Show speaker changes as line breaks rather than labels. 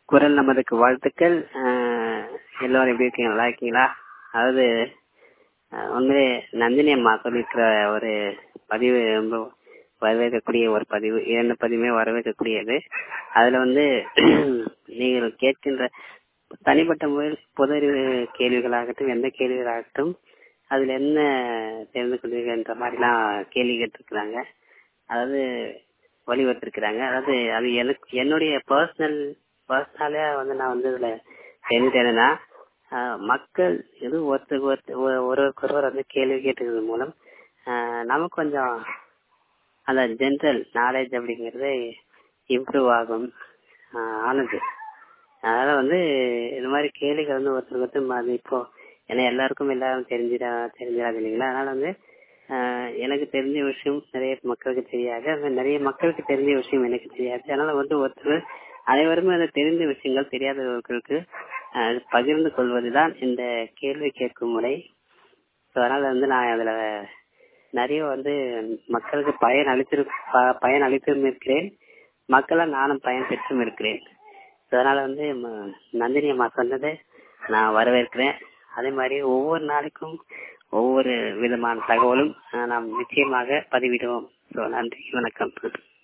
குரல் நமதுக்கு வாழ்த்துக்கள் அஹ், எல்லாரும் எப்படி இருக்கீங்க நல்லா இருக்கீங்களா அதாவது அஹ், உண்மையிலே நந்தினி அம்மா சொல்லியிருக்கிற ஒரு பதிவு ரொம்ப வரவேற்கக்கூடிய ஒரு பதிவு இரண்டு பதிவுமே வரவேற்கக்கூடியது அதுல வந்து நீங்கள் கேட்கின்ற தனிப்பட்ட முறையில் பொது அறிவு கேள்விகளாகட்டும் எந்த கேள்விகளாகட்டும் அதுல என்ன தெரிந்து கொள்வீங்கன்ற மாதிரிலாம் கேள்வி கேட்டிருக்கிறாங்க அதாவது வழிவகுத்திருக்கிறாங்க அதாவது அது எனக்கு என்னுடைய பர்சனல் பர்சனலா வந்து நான் வந்து இதுல தெரிஞ்சுட்டேன்னா ஆஹ், மக்கள் இது ஒருத்தருக்கு ஒருத்தர் ஒரு- ஒருவருக்கு ஒருவர் வந்து கேள்வி கேட்டது மூலம் ஆஹ், நமக்கு கொஞ்சம் அந்த ஜென்ரல் நாலேஜ் அப்படிங்கிறது இம்ப்ரூவ் ஆகும் ஆஹ், ஆனது அதனால வந்து இந்த மாதிரி கேள்விகள் வந்து ஒருத்தருக்கு ஒருத்தர் அது இப்போ ஏன்னா எல்லாருக்கும் எல்லாரும் தெரிஞ்சிடா தெரிஞ்சிடாது இல்லைங்களா அதனால வந்து ஆஹ், எனக்கு தெரிஞ்ச விஷயம் நிறைய மக்களுக்கு தெரியாது அது நிறைய மக்களுக்கு தெரிஞ்ச விஷயம் எனக்கு தெரியாது அதனால வந்து ஒருத்தர் அனைவருமே அந்த தெரிந்த விஷயங்கள் தெரியாதவர்களுக்கு ஆஹ், பகிர்ந்து கொள்வதுதான் இந்த கேள்வி கேட்கும் முறை So, அதனால வந்து நான் அதுல நிறைய வந்து மக்களுக்கு பயன் அளித்திரு ப- பயன் அளித்தும் இருக்கிறேன் மக்களால் நானும் பயன் பெற்றும் இருக்கிறேன் So, அதனால வந்து ம- நந்தினி அம்மா சொன்னதை நான் வரவேற்கிறேன் அதே மாதிரி ஒவ்வொரு நாளைக்கும் ஒவ்வொரு விதமான தகவலும் அஹ், நாம் நிச்சயமாக பதிவிடுவோம் So, நன்றி வணக்கம்